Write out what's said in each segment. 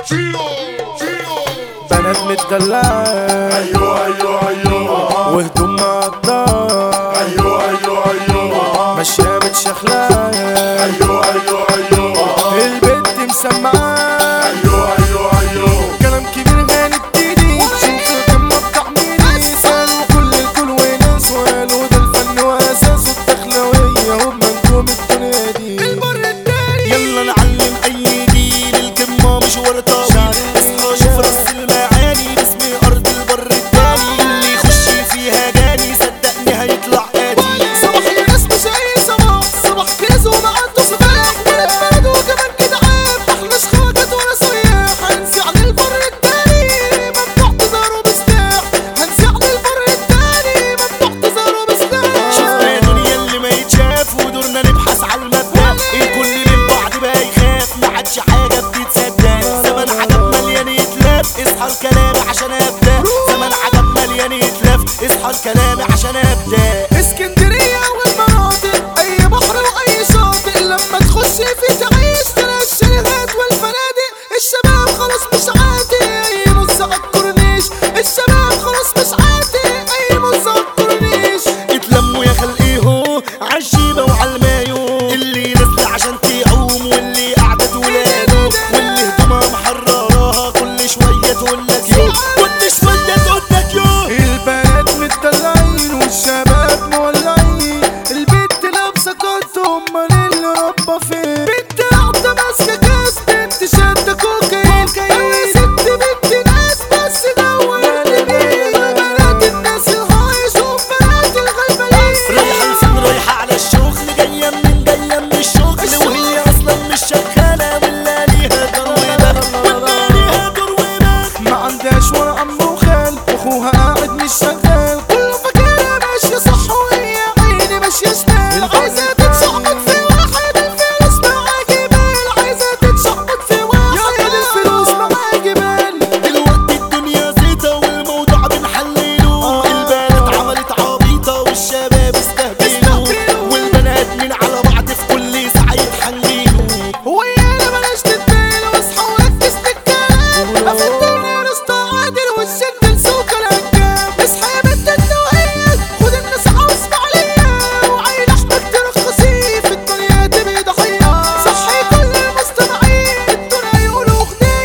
بنات متدلعة ايوه ايوه ايوه وهدوم مقطعة ايوه ايوه ايوه ماشية متشخلة ايوه ايوه ايوه البنت مسمعة ايوه ايوه ايوه كلام كبير غالي بتيجي شوف كم مقطع مين سألوا كل الكل وناس وقالوا ده الفن واساسه الدخلوية هم نجوم الدنيا دي يلا نعلم اي جيل القمة مش ورطة اصحى شوف راس المعاني باسم ارض البر التاني اللي يخش فيها جاني صدقني هيطلع قادي صباح يا ناس مش اي صباح صباح كيز وما عنده صباح بلد بلد وكمان كده عيب احنا خواجات ولا سياح هنسي عن البر التاني ممنوع تزاره بسلاح هنسي عن البر التاني ممنوع تزاره بسلاح شفنا يا دنيا اللي ما يتشاف ودورنا نبحث على المبدأ الكل من بعض بقى يخاف ما عادش حاجة بتتصدق زمن عجب مليان يتلف اصحى الكلام عشان ابدأ زمن عجب مليان يتلف اصحى الكلام عشان ابدأ اسكندرية والمناطق اي بحر واي شاطئ لما تخش في تعيش تلاقي الشاليهات والفنادق الشباب خلاص مش عاتي اي مز على الكورنيش الشباب خلاص مش عاتي اي مز على الكورنيش اتلموا يا خلقيهو عالشيبة وعالمايو اللي نازلة عشان تعوم واللي قاعدة تولاده واللي هدومها محرراها كل شوية تقولك يو كل شوية تقولك يو البنات متدلعين والشباب مولعين البنت لابسة كات امال اللي ربى فين بنت قاعدة ماسكة كاس بنت شادة كوكايين اي ست بنت ناس بس دور اللي بيه بنات الناس الهايش وبنات الغلبانين رايحة لسان رايحة على الشغل جاية من جاية من الشغل وهي أصلا مش شغالة ولا ليها دور وبخ ولا ليها دور وبخ ما عندهاش ولا ام وخال واخوها قاعد مش شغال كله فاكرها ماشية صح وهي عيني ماشية شمال عايزة تتشعبط في واحد الفلوس معاه جبال عايزة تتشعبط في واحد الفلوس معاه جبال دلوقتي الدنيا زيطة والموضوع بنحلله البنات عملت عبيطة والشباب استهبلوا والبنات من على بعض في كل ساعة يتحللوا ويانا بلاش تتبال واصحى وركز في الكلام افدنا راسنا عادل والشد لسوق الهجام اصحى يا بنت التوقيت خد الناس اسمع ليا وعين احمد ترخصي في الدنيا تبقي ضحية صحي كل المستمعين الدنيا يقولوا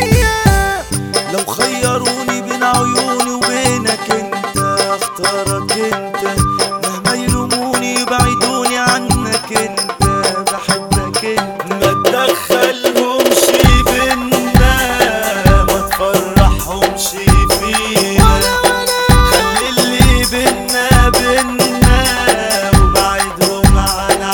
اغنية لو خيروني بين عيوني وبينك انت اختارك انت مهما يلوموني يبعدوني عنك انت بحبك انت ما تدخلهمش بينا ما تفرحهمش فينا خلي اللي بينا بينا وبعدهم عن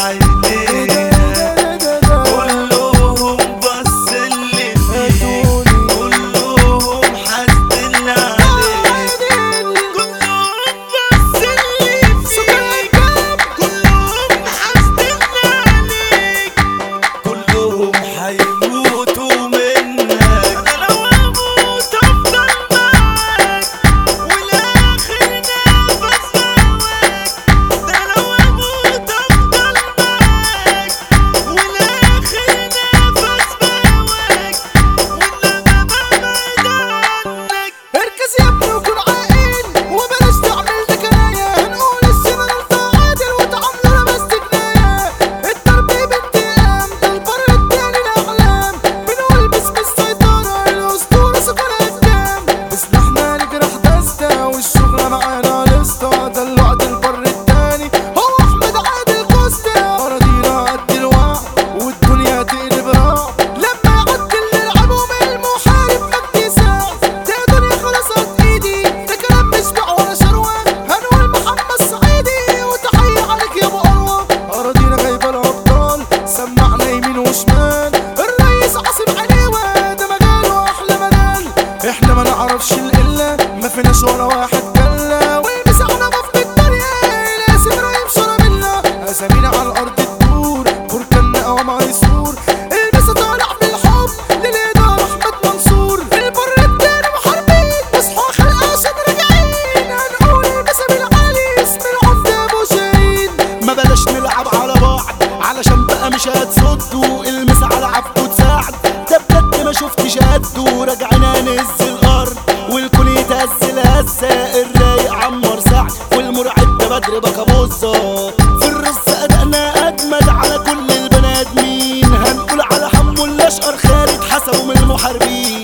عينينا كلهم بس اللي فيه كلهم حاسدين عليك كلهم بس اللي فيه كلهم حاسدين عليك كلهم هيموتوا منك انا لو اموت افضل معاك والاخر نفس هواك ده لو اموت افضل معاك والاخر نفس بهواك ولما ببعد عنك اركز يا ابني وكن عاقل وبلاش تعمل نكاية هنقول السنة عادل وتعاملوا بس جناية التربية بالتئام ده البر التاني الأعلام بنقول باسم السيطرة الأسطورة سكون أقدام سلاحنا نجرح دستة والشغلة معانا لسطة ده الوعد البر التاني هو أحمد عادل كوستا أراضينا قد الوعد والدنيا تقلب رعب لما يعدل للعبهم المحارب مجدي ساعد تقدر يخلص قد ايدي ده كلام مش بيع ولا شروة هنقول محمد صعيدي وتحية عليك يا ابو أروى أراضينا جايبة الأبطال سمعنا يمين وشمال الرئيس عاصم عليوة ده مجاله أحلى مجال احنا ما نعرفش القلة ما فيناش ولا واحد جلة والمساحنا في الدنيا لازم رايم شرب الله أسامينا على الأرض تدور بركان أو ميسور البس طالع من الحب للإدارة أحمد منصور البر التاني محاربين اصحوا خلق عشان راجعين هنقول البس بالعالي اسم العمدة أبو شاهين ما بلاش نلعب على بعض علشان بقى مش هتصدوا المس على عفو تساعد ده بجد ما شفتش شد وراجعنا نهز الارض والكل يتهزل هزة الرايق عمر سعد والمرعب ده بدر بكابوزة في الرص ادائنا اجمد على كل البني ادمين هنقول على حمو الاشقر خالد حسبه من المحاربين